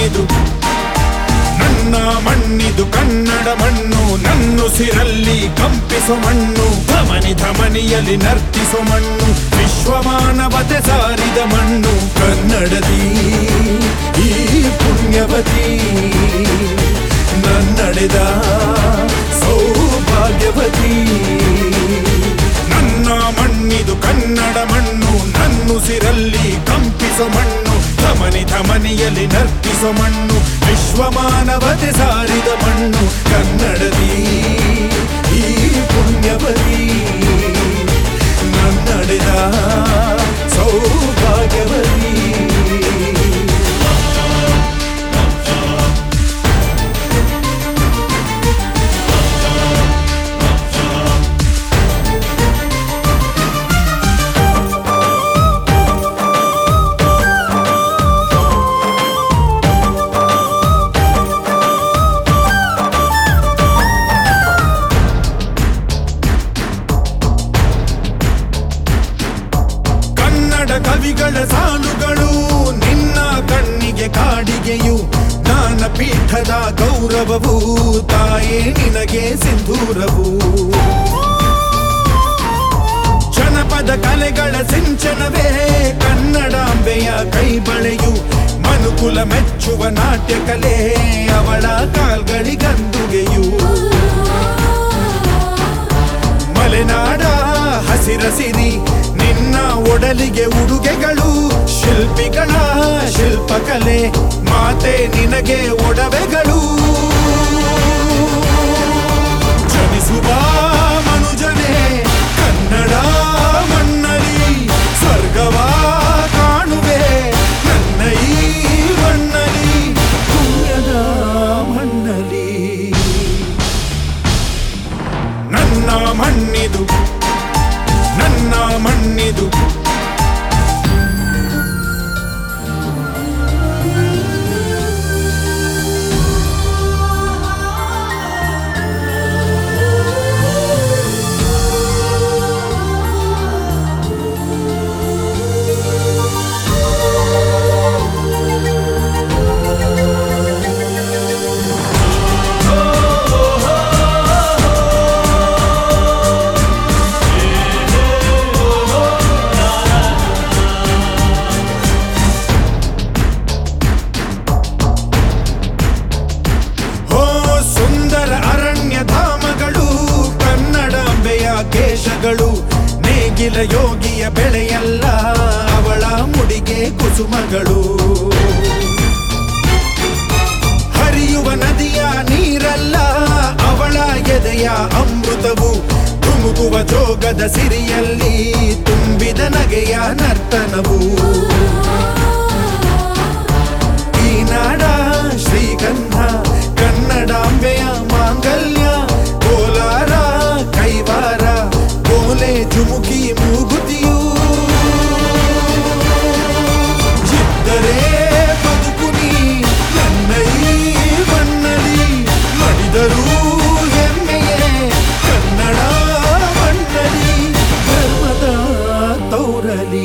ಮಣ್ಣಿದು ನನ್ನ ಮಣ್ಣಿದು ಕನ್ನಡ ಮಣ್ಣು ನನ್ನುಸಿರಲ್ಲಿ ಕಂಪಿಸೋ ಮಣ್ಣು ಧಮನಿ ಧಮನಿಯಲ್ಲಿ ನರ್ತಿಸೋ ಮಣ್ಣು ವಿಶ್ವಮಾನವತೆ ಸಾರಿದ ಮಣ್ಣು ಕನ್ನಡದಿ ಈ ಪುಣ್ಯವತಿ ನನ್ನಡೆದ ಸೌಭಾಗ್ಯವತಿ ನನ್ನ ಮಣ್ಣಿದು ಕನ್ನಡ ಮಣ್ಣು ನನ್ನುಸಿರಲ್ಲಿ ಕಂಪಿಸೋ ಮಣ್ಣು ಧಮನಿ ಧಮನಿಯಲ್ಲಿ ನರ್ತಿಸೋ ಮಣ್ಣು ವಿಶ್ವಮಾನವತೆ ಸಾರಿದ ಮಣ್ಣು ಕನ್ನಡದಿ ಈ ಪುಣ್ಯವತಿ ನನ್ನಡೆದ ಸೌಭಾಗ್ಯವತಿ ಕನ್ನಡ ಕವಿಗಳ ಸಾಲುಗಳು ನಿನ್ನ ಕಣ್ಣಿಗೆ ಕಾಡಿಗೆಯು ಜ್ಞಾನ ಪೀಠದ ಗೌರವವು ತಾಯೇ ನಿನಗೆ ಸಿಂಧೂರವು ಜನಪದ ಕಲೆಗಳ ಸಿಂಚನವೇ ಕನ್ನಡಾಂಬೆಯ ಕೈಬಳೆಯು ಮನುಕುಲ ಮೆಚ್ಚುವ ನಾಟ್ಯ ಕಲೆ ಅವಳ ಕಾಲ್ಗಳಿಗಂದುಗೆಯು ಮಲೆನಾಡ ಹಸಿರ ಸಿರಿ ನಿನ್ನ ಒಡಲಿಗೆ ಉಡುಗೆಗಳು ಶಿಲ್ಪಿಗಳ ಶಿಲ್ಪಕಲೆ ಮಾತೆ ನಿನಗೆ ಒಡವೆಗಳು ಜನಿಸುವ ಮನುಜನೇ ಕನ್ನಡ ಮಣ್ಣಲಿ ಸ್ವರ್ಗವ ಕಾಣುವೆ ನನ್ನ ಈ ಮಣ್ಣಲಿ ಪುಣ್ಯದ ಮಣ್ಣಲಿ ನನ್ನ ಮಣ್ಣಿದು ನನ್ನ ಮಣ್ಣಿದು ಹೋ ಸುಂದರ ಅರಣ್ಯ ಧಾಮಗಳು ಕನ್ನಡಾಂಬೆಯ ಕೇಶಗಳು ನೇಗಿಲ ಯೋಗಿಯ ಬೆಳೆಯಲ್ಲ ಅವಳ ಮುಡಿಗೆ ಕುಸುಮಗಳು ಹರಿಯುವ ನದಿಯ ನೀರಲ್ಲ ಅವಳ ಎದೆಯ ಅಮೃತವು ತುಮುಕುವ ಜೋಗದ ಸಿರಿಯಲ್ಲಿ ತುಂಬಿದ ನಗೆಯ ನರ್ತನವು ಈ ನಾಡ ಶ್ರೀಗಂಧ ಕನ್ನಡಾಂಬೆಯ ಮಾಂಗಲ್ಯ ಕೋಲಾರ ಕೈವಾರ ಕೋಲೆ ಜುಮುಕಿ ಮೂಗುತಿಯು ಇದ್ದರೆ ಬದುಕುನಿ ನನ್ನ ಈ ಮಣ್ಣಲಿ ಮಡಿದರೂ ಹೆಮ್ಮೆಯೇ ಕನ್ನಡ ಮಣ್ಣಲಿ ಧರ್ಮದ ತೌರಲಿ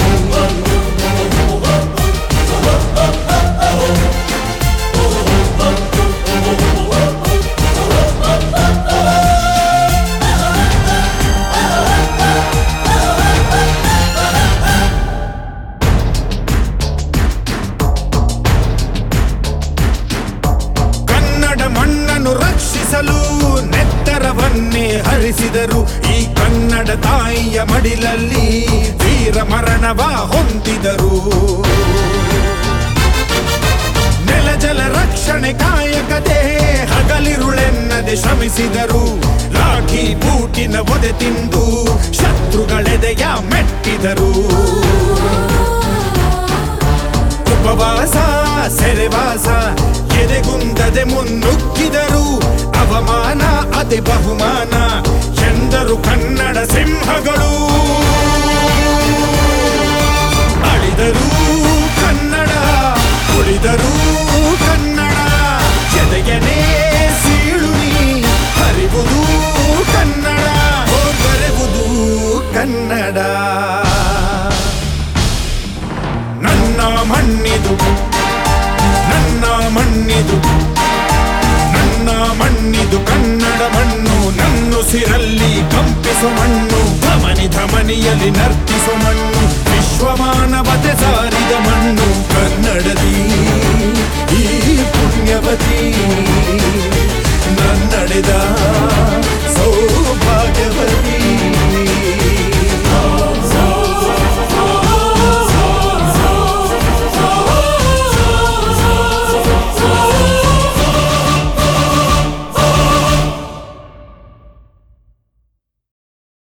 ಕನ್ನಡ ಮಣ್ಣನ್ನು ರಕ್ಷಿಸಲು ನೆತ್ತರವನ್ನೇ ಹರಿಸಿದರು ಈ ಕನ್ನಡ ತಾಯಿಯ ಮಡಿಲಲ್ಲಿ ವೀರ ಮರಣವ ಹೊಂದಿದರು ನೆಲ ಜಲ ರಕ್ಷಣೆ ಕಾಯಕತೆ ಹಗಲಿರುಳೆನ್ನದೆ ಶ್ರಮಿಸಿದರು ಲಾಠಿ ಬೂಟಿನ ಒದೆ ತಿಂದು ಶತ್ರುಗಳೆದೆಯ ಮೆಟ್ಟಿದರು ಉಪವಾಸ ಸೆರೆವಾಸ ಎದೆಗುಂದದೆ ಮುನ್ನುಗ್ಗಿದರು ಅವಮಾನ ಅತಿ ಬಹುಮಾನ ಎಂದರು ಕನ್ನಡ ಸಿಂಹಗಳು ಅಳಿದರು ಕನ್ನಡ ಉಳಿದರು ಕನ್ನಡ ಎದೆಯನೇ ಸೀಳುನಿ ಹರಿವುದು ಕನ್ನಡ ಬರೆವುದು ಕನ್ನಡ ನನ್ನ ಮಣ್ಣಿದು ನನ್ನ ಮಣ್ಣಿದು ನನ್ನ ಮಣ್ಣಿದು ಕನ್ನಡ ಮಣ್ಣು ನನ್ನುಸಿರಲ್ಲಿ ಕಂಪಿಸು ಮಣ್ಣು ಧಮನಿ ಧಮನಿಯಲ್ಲಿ ನರ್ತಿಸು ಮಣ್ಣು ವಿಶ್ವಮಾನವತೆ ಸಾರಿದ ಮಣ್ಣು